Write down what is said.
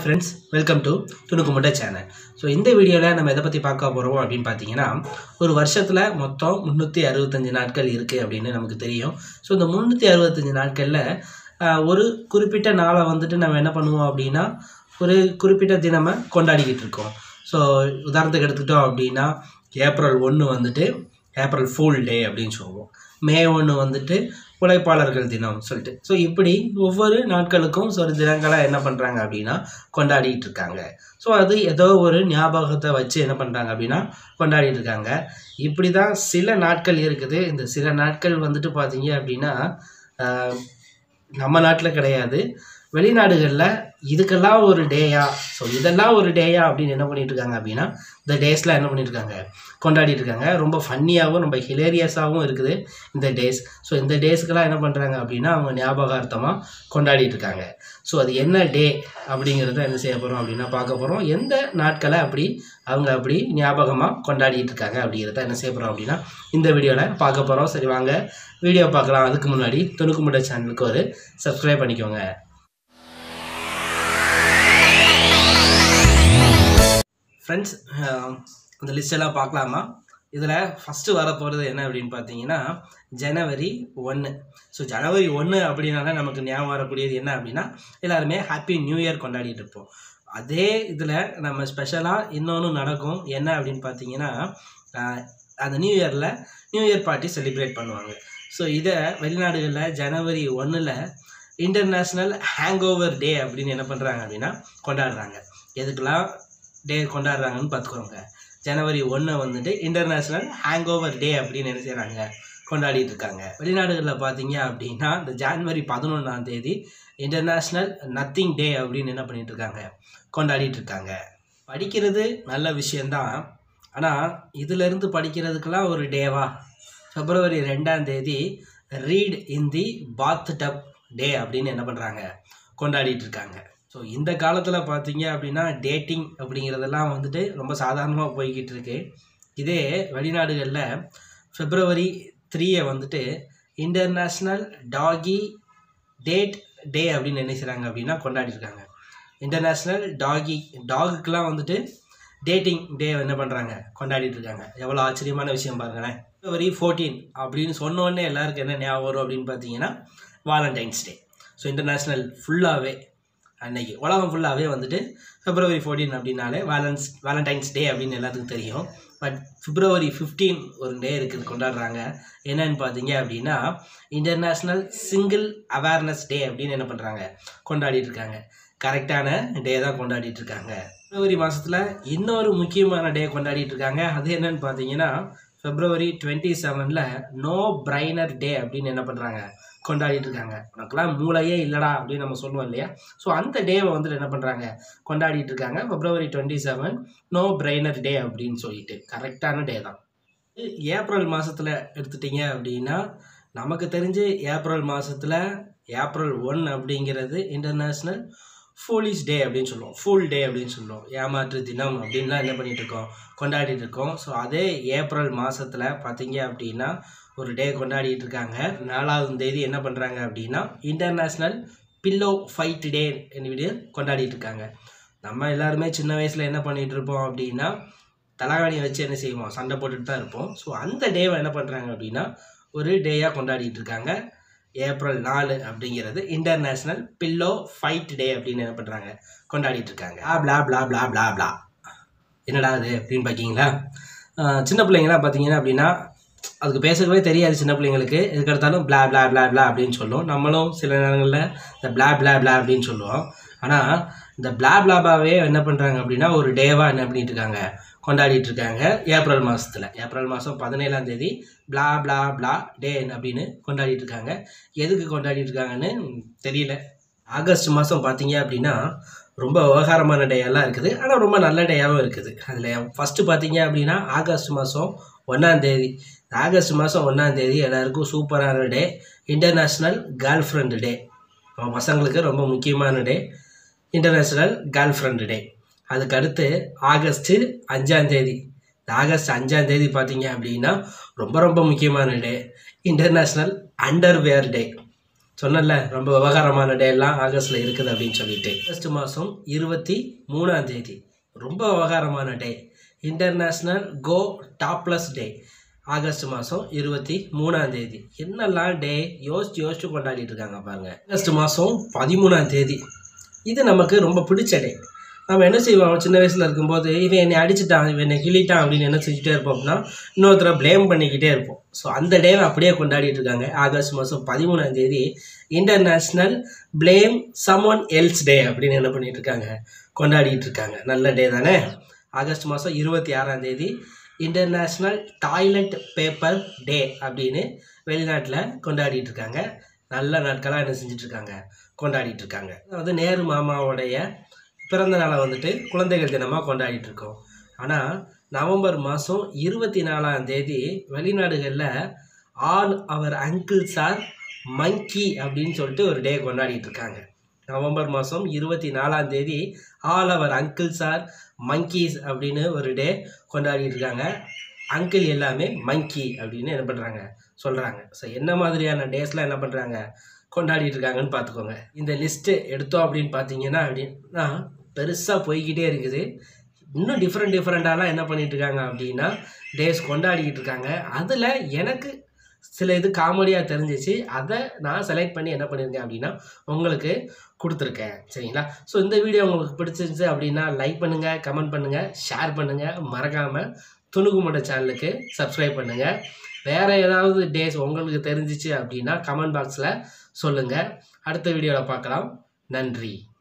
friends welcome to துணுக்கு முட்டை channel so இந்த வீடியோவில் நம்ம எதை பற்றி பார்க்க போகிறோம் அப்படின்னு பார்த்தீங்கன்னா ஒரு வருஷத்தில் மொத்தம் முந்நூற்றி அறுபத்தஞ்சு நாட்கள் இருக்குது அப்படின்னு நமக்கு தெரியும் ஸோ இந்த முந்நூற்றி அறுபத்தஞ்சு நாட்களில் ஒரு குறிப்பிட்ட நாளை வந்துட்டு நம்ம என்ன பண்ணுவோம் அப்படின்னா ஒரு குறிப்பிட்ட தினமை கொண்டாடிக்கிட்டு இருக்கோம் ஸோ உதாரணத்துக்கு எடுத்துக்கிட்டோம் அப்படின்னா ஏப்ரல் ஒன்று வந்துட்டு ஏப்ரல் ஃபூல் டே அப்படின்னு சொல்லுவோம் மே ஒன்று வந்துட்டு உழைப்பாளர்கள் தினம் சொல்லிட்டு ஸோ இப்படி ஒவ்வொரு நாட்களுக்கும் ஒரு தினங்களாக என்ன பண்ணுறாங்க அப்படின்னா கொண்டாடிட்டு இருக்காங்க ஸோ அது ஏதோ ஒரு ஞாபகத்தை வச்சு என்ன பண்ணுறாங்க அப்படின்னா கொண்டாடிட்டு இருக்காங்க இப்படி தான் சில நாட்கள் இருக்குது இந்த சில நாட்கள் வந்துட்டு பார்த்தீங்க அப்படின்னா ஆஹ், நம்ம நாட்டில் கிடையாது வெளிநாடுகளில் இதுக்கெல்லாம் ஒரு டேயா ஸோ இதெல்லாம் ஒரு டேயா அப்படின்னு என்ன பண்ணிட்டு இருக்காங்க அப்படின்னா இந்த டேஸ்லாம் என்ன பண்ணிட்டு இருக்காங்க கொண்டாடிட்டு இருக்காங்க ரொம்ப ஃபன்னியாகவும் ரொம்ப ஹிலேரியஸாகவும் இருக்குது இந்த டேஸ் ஸோ இந்த டேஸ்க்கெல்லாம் என்ன பண்ணுறாங்க அப்படின்னா அவங்க ஞாபகார்த்தமாக கொண்டாடிட்டு இருக்காங்க ஸோ அது என்ன டே அப்படிங்கிறத என்ன செய்ய போகிறோம் அப்படின்னா பார்க்க போகிறோம் எந்த நாட்களை அப்படி அவங்க அப்படி ஞாபகமாக கொண்டாடிட்டு இருக்காங்க அப்படிங்கிறத என்ன செய்ய போகிறோம் அப்படின்னா இந்த வீடியோவில் பார்க்க போகிறோம் சரி வாங்க வீடியோ பார்க்கலாம் அதுக்கு முன்னாடி துணுக்கு முட்டை சேனலுக்கு ஒரு சப்ஸ்கிரைப் பண்ணிக்கோங்க ஃப்ரெண்ட்ஸ் அந்த லிஸ்ட் எல்லாம் பார்க்கலாமா இதில் ஃபஸ்ட்டு வர போகிறது என்ன அப்படின்னு பார்த்தீங்கன்னா ஜனவரி ஒன்று ஸோ ஜனவரி ஒன்று அப்படின்னால நமக்கு ஞாபகம் வரக்கூடியது என்ன அப்படின்னா எல்லாருமே ஹாப்பி நியூ இயர் கொண்டாடிட்டு இருப்போம் அதே இதில் நம்ம ஸ்பெஷலாக இன்னொன்று நடக்கும் என்ன அப்படின்னு பார்த்தீங்கன்னா ஆஹ், அந்த நியூ இயரில் நியூ இயர் பார்ட்டி செலிப்ரேட் பண்ணுவாங்க ஸோ இதை வெளிநாடுகளில் ஜனவரி ஒன்றில் இன்டர்நேஷ்னல் ஹேங் ஓவர் டே அப்படின்னு என்ன பண்ணுறாங்க அப்படின்னா கொண்டாடுறாங்க எதுக்கெல்லாம் டே கொண்டாடுறாங்கன்னு பார்த்துக்கோங்க ஜனவரி ஒன்று வந்துட்டு இன்டர்நேஷ்னல் ஹேங் ஓவர் டே அப்படின்னு என்ன செய்கிறாங்க கொண்டாடிட்டு இருக்காங்க வெளிநாடுகளில் பார்த்தீங்க அப்படின்னா இந்த ஜான்வரி பதினொன்றாம் தேதி இன்டர்நேஷ்னல் நத்திங் டே அப்படின்னு என்ன பண்ணிட்டு இருக்காங்க கொண்டாடிட்டு இருக்காங்க படிக்கிறது நல்ல விஷயந்தான் ஆனால் இதிலிருந்து படிக்கிறதுக்கெல்லாம் ஒரு டேவா பிப்ரவரி ரெண்டாம் தேதி read in the path dub டே அப்படின்னு என்ன பண்ணுறாங்க கொண்டாடிட்டு இருக்காங்க ஸோ இந்த காலத்தில் பார்த்தீங்க அப்படின்னா டேட்டிங் அப்படிங்கிறதெல்லாம் வந்துட்டு ரொம்ப சாதாரணமாக போய்கிட்டு இருக்கு இதே வெளிநாடுகளில் பிப்ரவரி த்ரீயை வந்துட்டு இன்டர்நேஷ்னல் டாகி டேட் டே அப்படின்னு என்ன செய்கிறாங்க அப்படின்னா கொண்டாடிருக்காங்க இன்டர்நேஷ்னல் டாகி டாகுக்கெலாம் வந்துட்டு டேட்டிங் டே என்ன பண்ணுறாங்க கொண்டாடிட்டு இருக்காங்க எவ்வளோ ஆச்சரியமான விஷயம் பாருங்களேன் பிப்ரவரி ஃபோர்டீன் அப்படின்னு சொன்ன உடனே எல்லாருக்கும் என்ன ஞாபகம் வரும் அப்படின்னு பார்த்தீங்கன்னா வாலண்டைன்ஸ் டே ஸோ இன்டர்நேஷ்னல் ஃபுல்லாகவே அன்னைக்கு உலகம் ஃபுல்லாகவே வந்துட்டு பிப்ரவரி ஃபோர்டீன் அப்படின்னாலே வேலன்ஸ் வேலண்டைன்ஸ் டே அப்படின்னு எல்லாத்துக்கும் தெரியும் பட் பிப்ரவரி ஃபிஃப்டீன் ஒரு டே இருக்குது கொண்டாடுறாங்க என்னன்னு பார்த்தீங்க அப்படின்னா இன்டர்நேஷ்னல் சிங்கிள் அவேர்னஸ் டே அப்படின்னு என்ன பண்ணுறாங்க கொண்டாடிட்டு இருக்காங்க கரெக்டான டே தான் கொண்டாடிட்டு இருக்காங்க பிப்ரவரி மாதத்தில் இன்னொரு முக்கியமான டே கொண்டாடிட்டு இருக்காங்க அது என்னன்னு பார்த்தீங்கன்னா பிப்ரவரி டுவெண்ட்டி செவனில் நோ பிரைனர் டே அப்படின்னு என்ன பண்ணுறாங்க கொண்டாடிட்டு இருக்காங்க உனக்கெல்லாம் மூளையே இல்லடா அப்படின்னு நம்ம சொல்லுவோம் இல்லையா ஸோ அந்த டேவை வந்துட்டு என்ன பண்ணுறாங்க கொண்டாடிட்டு இருக்காங்க பிப்ரவரி twenty seven no brainer day அப்படின்னு சொல்லிட்டு கரெக்டான டே தான் ஏப்ரல் மாதத்தில் எடுத்துட்டீங்க அப்படின்னா நமக்கு தெரிஞ்சு ஏப்ரல் மாதத்தில் ஏப்ரல் ஒன் அப்படிங்கிறது இன்டர்நேஷ்னல் ஃபூலிஷ் டே அப்படின்னு சொல்லுவோம் ஃபுல் டே அப்படின்னு சொல்லுவோம் ஏமாற்று தினம் அப்படின்லாம் என்ன பண்ணிட்டு இருக்கோம் கொண்டாடிட்டு இருக்கோம் ஸோ அதே ஏப்ரல் மாதத்தில் பார்த்தீங்க அப்படின்னா ஒரு டே கொண்டாடிட்டு இருக்காங்க நாலாவது தேதி என்ன பண்ணுறாங்க அப்படின்னா இன்டர்நேஷ்னல் பில்லோ ஃபைட் டே என்று கொண்டாடிட்டு இருக்காங்க நம்ம எல்லாருமே சின்ன வயசில் என்ன பண்ணிட்டு இருப்போம் அப்படின்னா தலகாணியை வச்சு என்ன செய்வோம் சண்டை போட்டுட்டு தான் இருப்போம் ஸோ அந்த டேவை என்ன பண்ணுறாங்க அப்படின்னா ஒரு டேயாக கொண்டாடிட்டு இருக்காங்க ஏப்ரல் நாலு அப்படிங்கிறது இன்டர்நேஷ்னல் பில்லோ ஃபைட் டே அப்படின்னு என்ன பண்ணுறாங்க கொண்டாடிட்டு இருக்காங்க ஆ பிளா பிளா பிளா பிளா பிளா என்னடா அது அப்படின்னு பார்க்கிங்களா சின்ன பிள்ளைங்களாம் பார்த்தீங்கன்னா அப்படின்னா அதுக்கு பேசவே தெரியாது சின்ன பிள்ளைங்களுக்கு எதுக்கு எடுத்தாலும் பிளா பிளா பிளா பிளா அப்படின்னு சொல்லும் நம்மளும் சில நேரங்களில் இந்த பிளா பிளா பிளா அப்படின்னு சொல்லுவோம் ஆனால் இந்த பிளா பிளாபாவே என்ன பண்ணுறாங்க அப்படின்னா ஒரு டேவாக என்ன பண்ணிட்டு இருக்காங்க கொண்டாடிட்டு இருக்காங்க ஏப்ரல் மாதத்தில் ஏப்ரல் மாதம் பதினேழாம் தேதி பிளா பிளா பிளா டே அப்படின்னு கொண்டாடிட்டு இருக்காங்க எதுக்கு கொண்டாடிட்டு இருக்காங்கன்னு தெரியல ஆகஸ்ட் மாதம் பார்த்தீங்க அப்படின்னா ரொம்ப விவகாரமான டே எல்லாம் இருக்குது ஆனால் ரொம்ப நல்ல டேயாகவும் இருக்குது அதில் ஃபஸ்ட்டு பார்த்தீங்க அப்படின்னா ஆகஸ்ட் மாதம் ஒன்றாம் தேதி ஆகஸ்ட் மாதம் ஒன்றாம் தேதி எல்லாருக்கும் சூப்பரான day international girl friend day பசங்களுக்கு ரொம்ப முக்கியமான day international girl friend day அதுக்கு அடுத்து ஆகஸ்ட்டு அஞ்சாம் தேதி இந்த ஆகஸ்ட் அஞ்சாம் தேதி பார்த்தீங்க அப்படின்னா ரொம்ப ரொம்ப முக்கியமான டே இன்டர்நேஷ்னல் அண்டர்வேர் டே சொன்னல ரொம்ப விவகாரமான டே எல்லாம் ஆகஸ்ட்ல இருக்குது அப்படின்னு சொல்லிட்டு ஆகஸ்ட் மாதம் இருபத்தி மூணாம் தேதி ரொம்ப விவகாரமான day international go topless day ஆகஸ்ட் மாதம் இருபத்தி மூணாம் தேதி என்னெல்லாம் டே யோசிச்சு யோசிச்சு கொண்டாடிட்டு இருக்காங்க பாருங்க ஆகஸ்ட் மாதம் பதிமூணாம் தேதி இது நமக்கு ரொம்ப பிடிச்ச டே நம்ம என்ன செய்வோம் சின்ன வயசில் இருக்கும்போது இவன் என்னை அடிச்சிட்டான் இவன் என்னை கிள்ளிட்டான் அப்படின்னு என்ன செஞ்சுட்டே இருப்போம் அப்படின்னா இன்னொருத்தரை ப்ளேம் பண்ணிக்கிட்டே இருப்போம் ஸோ அந்த டேவை அப்படியே கொண்டாடிட்டு இருக்காங்க ஆகஸ்ட் மாதம் பதிமூணாம் தேதி international blame someone else day அப்படின்னு என்ன பண்ணிட்டு இருக்காங்க கொண்டாடிட்டு இருக்காங்க நல்ல டே தானே ஆகஸ்ட் மாதம் இருபத்தி ஆறாம் தேதி இன்டர்நேஷ்னல் டாய்லெட் பேப்பர் டே அப்படின்னு வெளிநாட்டில் கொண்டாடிட்டு இருக்காங்க நல்ல நாட்களாக என்ன செஞ்சுட்டு இருக்காங்க கொண்டாடிட்டு இருக்காங்க அதாவது நேரு மாமாவுடைய பிறந்த நாளை வந்துட்டு குழந்தைகள் தினமாக கொண்டாடிட்டு இருக்கோம் ஆனால் நவம்பர் மாதம் இருபத்தி நாலாம் தேதி வெளிநாடுகளில் all our uncles are monkey அப்படின்னு சொல்லிட்டு ஒரு டே கொண்டாடிட்டு இருக்காங்க நவம்பர் மாதம் இருபத்தி நாலாம் தேதி all our uncles are monkeys அப்படின்னு ஒரு டே கொண்டாடிட்டு இருக்காங்க அங்கிள் எல்லாமே மங்கி அப்படின்னு என்ன பண்ணுறாங்க சொல்கிறாங்க ஸோ என்ன மாதிரியான டேஸ்லாம் என்ன பண்ணுறாங்க கொண்டாடிட்டு இருக்காங்கன்னு பார்த்துக்கோங்க இந்த லிஸ்ட்டு எடுத்தோம் அப்படின்னு பார்த்தீங்கன்னா அப்படின்னா பெருசாக போய்கிட்டே இருக்குது இன்னும் டிஃப்ரெண்ட் டிஃப்ரெண்ட்டாலாம் என்ன பண்ணிட்டு இருக்காங்க அப்படின்னா டேஸ் கொண்டாடிக்கிட்டு இருக்காங்க அதில் எனக்கு சில இது காமெடியாக தெரிஞ்சிச்சு அதை நான் செலக்ட் பண்ணி என்ன பண்ணியிருக்கேன் அப்படின்னா உங்களுக்கு கொடுத்துருக்கேன் சரிங்களா ஸோ இந்த வீடியோ உங்களுக்கு பிடிச்சிருந்துச்சு அப்படின்னா லைக் பண்ணுங்கள் கமெண்ட் பண்ணுங்கள் ஷேர் பண்ணுங்கள் மறக்காமல் துணுக்குமட்ட சேனலுக்கு சப்ஸ்கிரைப் பண்ணுங்கள் வேறு ஏதாவது டேஸ் உங்களுக்கு தெரிஞ்சிச்சு அப்படின்னா கமெண்ட் பாக்ஸில் சொல்லுங்கள் அடுத்த வீடியோவில் பார்க்கலாம் நன்றி